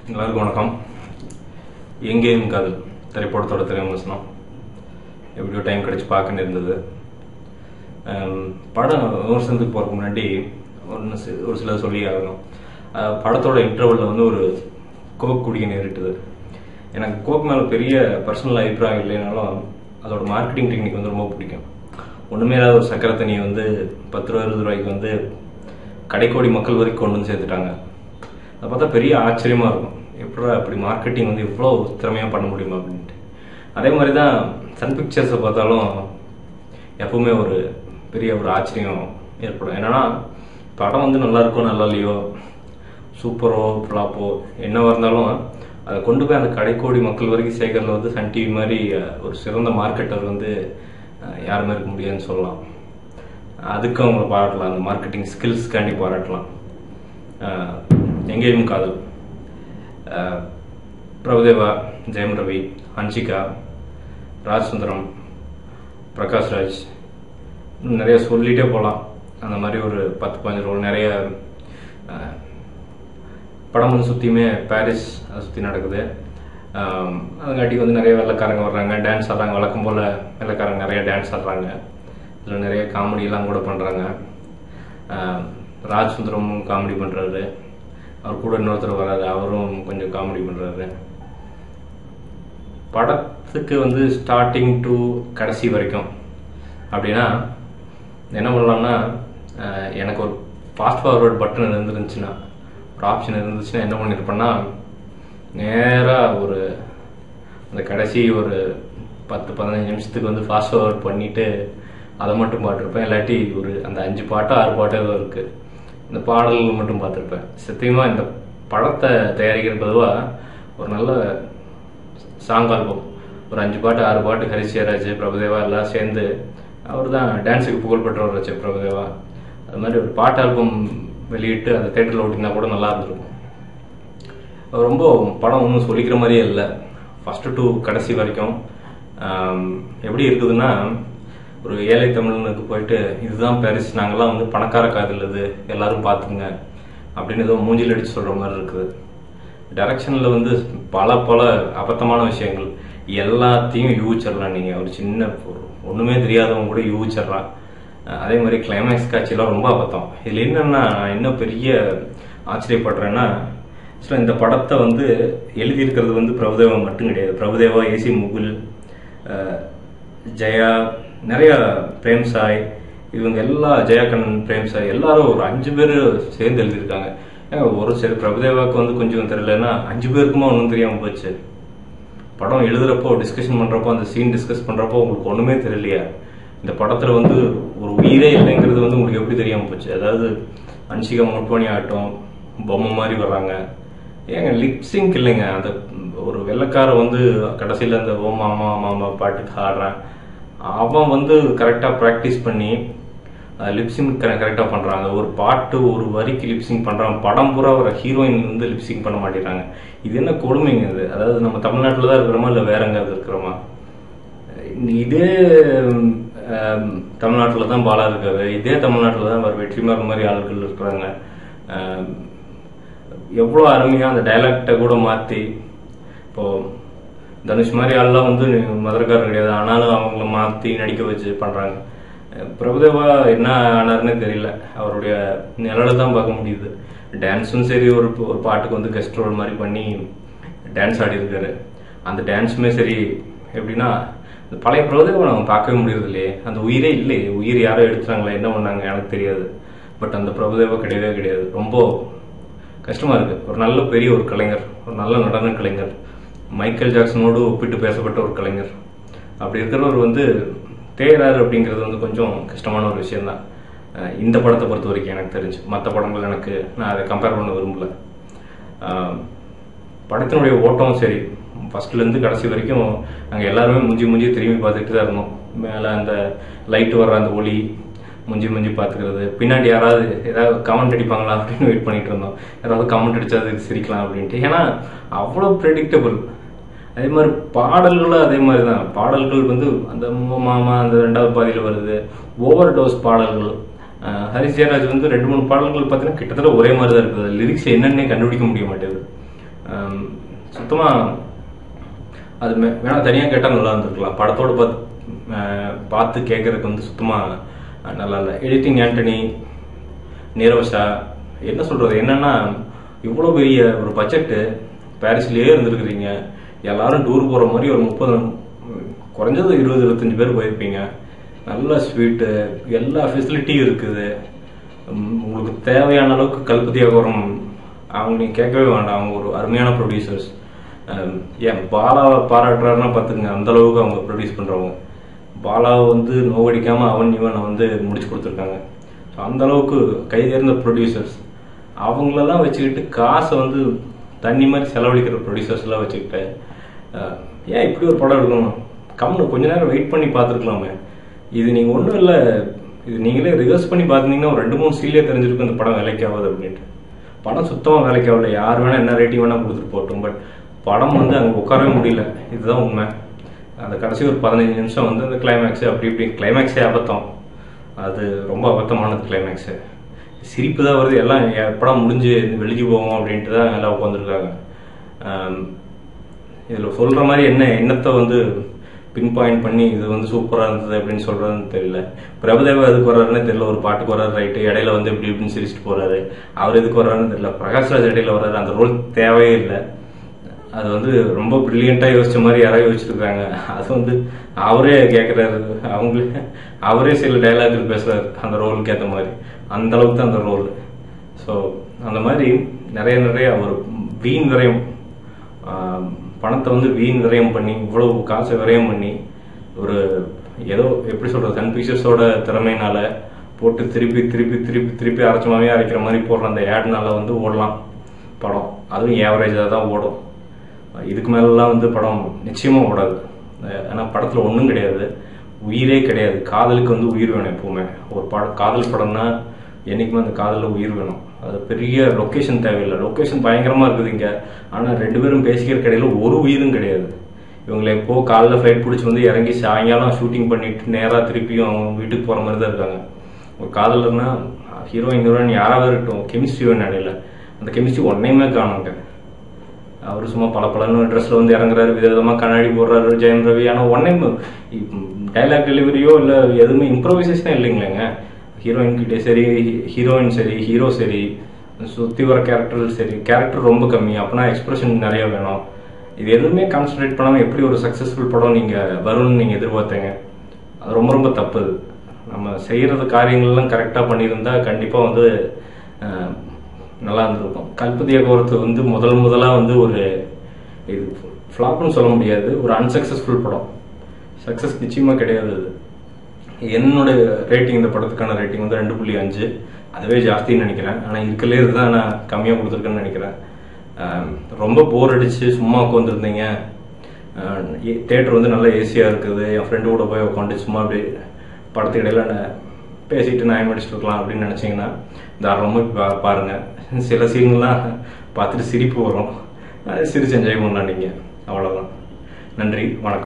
எல்லாருக்கும் வணக்கம் எங்கேயும் காதல் திரைப்படத்தோட திரைவிமர்சனம் எப்படியோ டைம் கிடைச்சு பார்க்கன்னு இருந்தது ஆம், படம் விமர்சனத்துக்கு போகிறதுக்கு முன்னாடி ஒன்று சி- ஒரு சிலர் சொல்லி ஆகணும் ஆஹ், படத்தோட இன்டர்வலில் வந்து ஒரு கோக் குடிக்க நேரிட்டது எனக்கு கோக் மேலே பெரிய பர்சனல் அபிப்பிராயம் இல்லைனாலும் அதோட மார்க்கெட்டிங் டெக்னிக் வந்து ரொம்ப பிடிக்கும் ஒன்றுமே இல்லாத ஒரு சக்கரை தண்ணியை வந்து பத்து ரூபா இருபது ரூபாய்க்கு வந்து கடைக்கோடி மக்கள் வரைக்கும் கொண்டு வந்து சேர்த்துட்டாங்க அதை பார்த்தா பெரிய ஆச்சரியமா இருக்கும் எப்படா அப்படி மார்க்கெட்டிங் வந்து இவ்வளோ திறமையாக பண்ண முடியுமா அப்படின்ட்டு அதே மாதிரி தான் சன் பிக்சர்ஸை பார்த்தாலும் எப்பவுமே ஒரு பெரிய ஒரு ஆச்சரியம் ஏற்படும் என்னன்னா படம் வந்து நல்லா இருக்கோ நல்லா இல்லையோ சூப்பரோ ஃப்ளாப்போ என்னவா இருந்தாலும் அதை கொண்டு போய் அந்த கடைக்கோடி மக்கள் வரைக்கும் சேர்க்கறதுல வந்து சன் டிவி மாதிரி அஹ், ஒரு சிறந்த மார்க்கெட்டர் வந்து அஹ், யாருமே இருக்க முடியாதுன்னு சொல்லலாம் அதுக்கு அவங்கள பாராட்டலாம் அந்த மார்க்கெட்டிங் ஸ்கில்ஸ்க்காண்டி பாராட்டலாம் அஹ், எங்கேயும் காதல் அஹ், பிரபுதேவா ஜெயம் ரவி ஹன்சிகா ராஜ் சுந்தரம் பிரகாஷ் ராஜ் இன்னும் நிறைய சொல்லிட்டே போகலாம் அந்த மாதிரி ஒரு பத்து பதினஞ்சு ரோல் நிறைய அஹ், படம் வந்து சுற்றியுமே பாரிஸ் அதை சுற்றி நடக்குது ஆம், அதுங்காட்டி வந்து நிறைய வெள்ளைக்காரங்க வர்றாங்க டான்ஸ் ஆடுறாங்க வழக்கம் போல் வெள்ளைக்காரங்க நிறைய டான்ஸ் ஆடுறாங்க இதில் நிறைய காமெடியெல்லாம் கூட பண்ணுறாங்க ராஜ் சுந்தரமும் காமெடி பண்ணுறாரு அவர் கூட இன்னொருத்தர் வராரு அவரும் கொஞ்சம் காமெடி பண்ணுறாரு படத்துக்கு வந்து ஸ்டார்டிங் டு கடைசி வரைக்கும் அப்படின்னா என்ன பண்ணலாம்னா அஹ், எனக்கு ஒரு ஃபாஸ்ட் ஃபார்வர்ட் பட்டன் இருந்துருந்துச்சுன்னா ஒரு ஆப்ஷன் இருந்துச்சுன்னா என்ன பண்ணியிருப்பேன்னா நேராக ஒரு அந்த கடைசி ஒரு பத்து பதினஞ்சு நிமிஷத்துக்கு வந்து ஃபாஸ்ட் ஃபார்வர்ட் பண்ணிட்டு அதை மட்டும் பாட்டிருப்பேன் இல்லாட்டி ஒரு அந்த அஞ்சு பாட்டோ ஆறு பாட்டோ ஏதோ இருக்கு இந்த பாடல்கள் மட்டும் பார்த்துருப்பேன் சத்தியமா இந்த படத்தை தயாரிக்கிற பொதுவாக ஒரு நல்ல சாங் ஆல்பம் ஒரு அஞ்சு பாட்டு ஆறு பாட்டு ஹரிஷ் ஜெயராஜ் பிரபுதேவா எல்லாம் சேர்ந்து அவர் தான் டான்ஸுக்கு புகழ்பெற்றவர் வச்சு பிரபுதேவா அது மாதிரி ஒரு பாட்டு ஆல்பம் வெளியிட்டு அந்த தேட்டரில் ஓட்டினா கூட நல்லா இருந்திருக்கும் ரொம்ப படம் ஒன்றும் சொல்லிக்கிற மாதிரியே இல்லை ஃபர்ஸ்ட் டு கடைசி வரைக்கும் ஆம், எப்படி இருக்குதுன்னா ஒரு ஏழை தமிழனுக்கு போயிட்டு இதுதான் பாரிஸ் நாங்கெல்லாம் வந்து பணக்கார காதல் இது எல்லாரும் பார்த்துங்க அப்படின்னு ஏதோ மூஞ்சில் அடிச்சு சொல்ற மாதிரி இருக்குது டைரக்ஷன்ல வந்து பல பல அபத்தமான விஷயங்கள் எல்லாத்தையும் யூகிச்சிடலாம் நீங்க ஒரு சின்ன ஒரு ஒண்ணுமே தெரியாதவங்க கூட யூகிச்சிடலாம் அஹ் அதே மாதிரி கிளைமேக்ஸ் காட்சியெல்லாம் ரொம்ப அபத்தம் இதுல என்னன்னா நான் இன்னும் பெரிய ஆச்சரியப்படுறேன்னா ஆக்சுவலாக இந்த படத்தை வந்து எழுதியிருக்கிறது வந்து பிரபுதேவா மட்டும் கிடையாது பிரபுதேவா ஏசி முகுல் அஹ் ஜெயா நிறைய பிரேம் சாய் இவங்க எல்லா ஜெயா கண்ணன் பிரேம் சாய் எல்லாரும் ஒரு அஞ்சு பேர் சேர்ந்து எழுதியிருக்காங்க ஏங்க, ஒரு சரி பிரபுதேவாவுக்கு வந்து கொஞ்சம் தெரியலன்னா அஞ்சு பேருக்குமா ஒன்றும் தெரியாம போச்சு படம் எழுதுறப்போ டிஸ்கஷன் பண்றப்போ அந்த சீன் டிஸ்கஸ் பண்றப்போ உங்களுக்கு ஒண்ணுமே தெரியலையா இந்த படத்துல வந்து ஒரு உயிரே இல்லைங்கிறது வந்து உங்களுக்கு எப்படி தெரியாம போச்சு அதாவது அன்சிகா மொட்பணி ஆகட்டும் பொம்மை மாதிரி வர்றாங்க ஏங்க லிப்ஸிங்க் இல்லைங்க அந்த ஒரு வெள்ளைக்கார வந்து கடைசியில அந்த ஓ மாமா மாமா பாட்டுக்கு ஆடுறான் அவன் வந்து கரெக்டா ப்ராக்டிஸ் பண்ணி லிப்சிங் கரெக்டா பண்றாங்க ஒரு பாட்டு ஒரு வரிக்கு லிப்சிங் பண்றாங்க படம் பூரா ஒரு ஹீரோயின் வந்து லிப்சிங் பண்ண மாட்டேங்கிறாங்க இது என்ன கொடுமைங்க இது அதாவது நம்ம தமிழ்நாட்டில் தான் இருக்கிறோமா இல்லை வேற எங்காவது இருக்கிறோமா இதே தமிழ்நாட்டில் தான் பாலா இருக்காரு இதே தமிழ்நாட்டில் தான் வேறு வெற்றிமாறன் மாதிரி ஆட்கள் இருக்கிறாங்க ஆம், எவ்வளோ அருமையாக அந்த டைலாக்டை கூட மாற்றி இப்போ தனுஷ் மாதிரி ஆள்லாம் வந்து மதுரக்காரர் கிடையாது ஆனாலும் அவங்கள மாற்றி நடிக்க வச்சு பண்ணுறாங்க பிரபுதேவா என்ன ஆனாருன்னு தெரியல அவருடைய நிழலை தான் பார்க்க முடியுது டான்ஸும் சரி ஒரு ஒரு பாட்டுக்கு வந்து கெஸ்ட் ரோல் மாதிரி பண்ணி டான்ஸ் ஆடி இருக்காரு அந்த டான்ஸுமே சரி எப்படின்னா இந்த பழைய பிரபுதேவா நம்ம பார்க்கவே முடியறது இல்லையே அந்த உயிரே இல்லையே உயிர் யாரோ எடுத்துட்டாங்களா என்ன பண்ணாங்க எனக்கு தெரியாது பட் அந்த பிரபுதேவா கிடையவே கிடையாது ரொம்ப கஷ்டமா இருக்கு ஒரு நல்ல பெரிய ஒரு கலைஞர் ஒரு நல்ல நடன கலைஞர் மைக்கேல் ஜாக்சனோடு ஒப்பிட்டு பேசப்பட்ட ஒரு கலைஞர் அப்படி இருக்கிறவர் வந்து தேரார் அப்படிங்கிறது வந்து கொஞ்சம் கஷ்டமான ஒரு விஷயம்தான் அஹ் இந்த படத்தை பொறுத்த வரைக்கும் எனக்கு தெரிஞ்சு மற்ற படங்கள் எனக்கு நான் அதை கம்பேர் பண்ண விரும்பல அஹ் படத்தினுடைய ஓட்டம் சரி ஃபர்ஸ்ட்ல இருந்து கடைசி வரைக்கும் நாங்க எல்லாருமே முஞ்சி முஞ்சி திரும்பி பார்த்துட்டு தான் இருந்தோம் மேல அந்த லைட் வர்ற அந்த ஒளி முஞ்சி முஞ்சி பார்த்துக்கிறது பின்னாடி யாராவது ஏதாவது கமெண்ட் அடிப்பாங்களா அப்படின்னு வெயிட் பண்ணிட்டு இருந்தோம் யாராவது கமெண்ட் அடிச்சா அதுக்கு சிரிக்கலாம் அப்படின்ட்டு ஏன்னா அவ்வளோ ப்ரெடிக்டபிள் அதே மாதிரி பாடல்களும் அதே மாதிரி தான் பாடல்கள் வந்து அந்த மு- மாமா அந்த ரெண்டாவது பாதியில் வருது ஓவர் டோஸ் பாடல்கள் அஹ் ஹரிஸ் ஜெயராஜ் வந்து ரெண்டு மூணு பாடல்கள் பார்த்தீங்கன்னா கிட்டத்தட்ட ஒரே மாதிரி தான் இருக்குது லிரிக்ஸ் என்னன்னே கண்டுபிடிக்க முடிய மாட்டேங்குது சுத்தமாக அது மே- வேணா தனியாக கேட்டால் நல்லா இருந்திருக்கலாம் படத்தோட பார்த்து அஹ், பார்த்து கேட்கறதுக்கு வந்து சுத்தமாக நல்லா இல்லை எடிட்டிங் ஆண்டனி நீரவ் என்ன சொல்றது என்னன்னா இவ்வளோ பெரிய ஒரு பட்ஜெட்டு பாரிஸ்லயே இருந்திருக்கிறீங்க எல்லாரும் டூர் போற மாதிரி ஒரு முப்பது குறைஞ்சது இருபது இருபத்தஞ்சு பேர் போயிருப்பீங்க நல்ல ஸ்வீட்டு எல்லா ஃபெசிலிட்டியும் இருக்குது உம், உங்களுக்கு தேவையான அளவுக்கு கல்பத்தியாகரம் அவங்க நீங்க கேட்கவே வேண்டாம் அவங்க ஒரு அருமையான ப்ரொடியூசர்ஸ் ஏன் பாலாவை பாராட்டுறாருன்னா பார்த்துங்க அந்த அளவுக்கு அவங்க ப்ரொடியூஸ் பண்றவங்க பாலாவை வந்து நோவடிக்காம அவன் இவனை வந்து முடிச்சு கொடுத்துருக்காங்க ஸோ அந்த அளவுக்கு கைதேர்ந்த ப்ரொடியூசர்ஸ் அவங்களெல்லாம் வச்சுக்கிட்டு காசை வந்து தண்ணி மாதிரி செலவழிக்கிற ப்ரொடியூசர்ஸ் எல்லாம் வச்சுக்கிட்டு அஹ், ஏன் இப்படி ஒரு படம் எடுக்கணும் கம்னு கொஞ்ச நேரம் வெயிட் பண்ணி பார்த்துருக்கலாமே இது நீங்க ஒன்றும் இல்லை இது நீங்களே ரிவர்ஸ் பண்ணி பார்த்தீங்கன்னா ஒரு ரெண்டு மூணு சீலே தெரிஞ்சிருக்கும் இந்த படம் வேலைக்கு ஆகுது அப்படின்ட்டு படம் சுத்தமாக வேலைக்கு ஆகல யார் வேணா என்ன ரேட்டிங் வேணா கொடுத்துட்டு போட்டும் பட் படம் வந்து அங்கே உட்காரவே முடியல இதுதான் உண்மை அந்த கடைசி ஒரு பதினஞ்சு நிமிஷம் வந்து அந்த கிளைமேக்ஸ் அப்படி இப்படி கிளைமேக்ஸே அபத்தம் அது ரொம்ப அபத்தமானது கிளைமேக்ஸு சிரிப்பு தான் வருது எல்லாம் எப்படா முடிஞ்சு வெளியே போவோம் அப்படின்ட்டு தான் எல்லாம் உட்காந்துருக்காங்க இதில் சொல்கிற மாதிரி என்ன எண்ணத்தை வந்து பின் பாயிண்ட் பண்ணி இது வந்து சூப்பராக இருந்தது அப்படின்னு சொல்கிறதுன்னு தெரியல பிரபுதேவா எதுக்கு வர்றாருன்னு தெரியல ஒரு பாட்டுக்கு வர்றாரு ரைட்டு இடையில வந்து இப்படி இப்படின்னு சிரிச்சிட்டு போறாரு அவர் எதுக்கு வர்றாருன்னு தெரியல பிரகாஷ்ராஜ் இடையில வர்றாரு அந்த ரோல் தேவையே இல்லை அது வந்து ரொம்ப பிரில்லியண்டா யோசிச்ச மாதிரி யாராவது யோசிச்சிருக்காங்க அது வந்து அவரே கேட்குறாரு அவங்களே அவரே சில டைலாக்கள் பேசுறாரு அந்த ரோலுக்கு ஏற்ற மாதிரி அந்த அளவுக்கு தான் அந்த ரோல் ஸோ அந்த மாதிரி நிறைய நிறைய ஒரு வீண் விரயம் ஆஹ், பணத்தை வந்து வீண் விரயம் பண்ணி இவ்வளவு காசை விரயம் பண்ணி ஒரு ஏதோ எப்படி சொல்றது சன் பிக்சர்ஸோட திறமையினால போட்டு திருப்பி திருப்பி திருப்பி திருப்பி அரைச்சமாவே அரைக்கிற மாதிரி போடுற அந்த ஆட்னால வந்து ஓடலாம் படம் அதுவும் ஏவரேஜாக தான் ஓடும் இதுக்கு மேலலாம் வந்து படம் நிச்சயமா ஓடாது அஹ் ஏன்னா படத்துல ஒன்றும் கிடையாது உயிரே கிடையாது காதலுக்கு வந்து உயிர் வேணும் எப்பவுமே ஒரு பட காதல் படம்னா என்னைக்குமே அந்த காதலில் உயிர் வேணும் அது பெரிய லொக்கேஷன் தேவையில்லை லொக்கேஷன் பயங்கரமா இருக்குது இங்க ஆனா ரெண்டு பேரும் பேசிக்கிற கடையில ஒரு உயிரும் கிடையாது இவங்களை எப்போ காலைல ஃப்ளைட் பிடிச்சி வந்து இறங்கி சாயங்காலம் ஷூட்டிங் பண்ணிட்டு நேரா திருப்பியும் அவங்க வீட்டுக்கு போற மாதிரி தான் இருக்காங்க ஒரு காதலர்னா ஹீரோயின் ஹீரோயின் யாராவது இருக்கட்டும் கெமிஸ்ட்ரி வேணும் இடையில அந்த கெமிஸ்ட்ரி ஒன்னையுமே காணுங்க அவர் சும்மா பல பலன்னு ட்ரெஸ்ல வந்து இறங்குறாரு விதவிதமா கண்ணாடி போடுறாரு ஜெயம் ரவி ஆனா ஒன்னே டைலாக் டெலிவரியோ இல்ல எதுவுமே இம்ப்ரோவைசேஷனே இல்லைங்களேங்க ஹீரோயின் கிட்டே சரி ஹீரோயின் சரி ஹீரோ சரி சுத்தி வர கேரக்டர் சரி கேரக்டர் ரொம்ப கம்மி அப்பனா எக்ஸ்பிரஷன் நிறைய வேணும் இது எதுவுமே கான்சென்ட்ரேட் பண்ணாம எப்படி ஒரு சக்சஸ்ஃபுல் படம் நீங்க வரும்னு நீங்க எதிர்பார்த்தீங்க அது ரொம்ப ரொம்ப தப்பு அது. நம்ம செய்யறது காரியங்கள்லாம் கரெக்டா பண்ணியிருந்தா கண்டிப்பா வந்து அஹ், நல்லா இருந்திருக்கும் கல்பதிய கோரத்து வந்து முதல் முதலா வந்து ஒரு இது ஃப்ளாப்னு சொல்ல முடியாது ஒரு அன்சக்சஸ்ஃபுல் படம் சக்சஸ் நிச்சயமா கிடையாது அது என்னோட ரேட்டிங் இந்த படத்துக்கான ரேட்டிங் வந்து ரெண்டு புள்ளி அஞ்சு அதுவே ஜாஸ்தின்னு நினைக்கிறேன் ஆனா இருக்கலே இதுதான் நான் கம்மியா கொடுத்துருக்கேன்னு நினைக்கிறேன் ஆம், ரொம்ப போர் அடிச்சு சும்மா உட்காந்துருந்தீங்க தேட்டர் வந்து நல்லா ஏசியா இருக்குது என் ஃப்ரெண்டு கூட போய் உட்காந்து சும்மா அப்படியே படத்துக்கு இடையில நான் பேசிட்டு நான் அடிச்சுட்டு இருக்கலாம் அப்படின்னு நினைச்சீங்கன்னா தாராளமாக போய் பா- பாருங்க சில சீன்லாம் பார்த்துட்டு சிரிப்பு வரும் அது சிரிச்சு என்ஜாய் பண்ணலாம் நீங்க அவ்வளவுதான் நன்றி வணக்கம்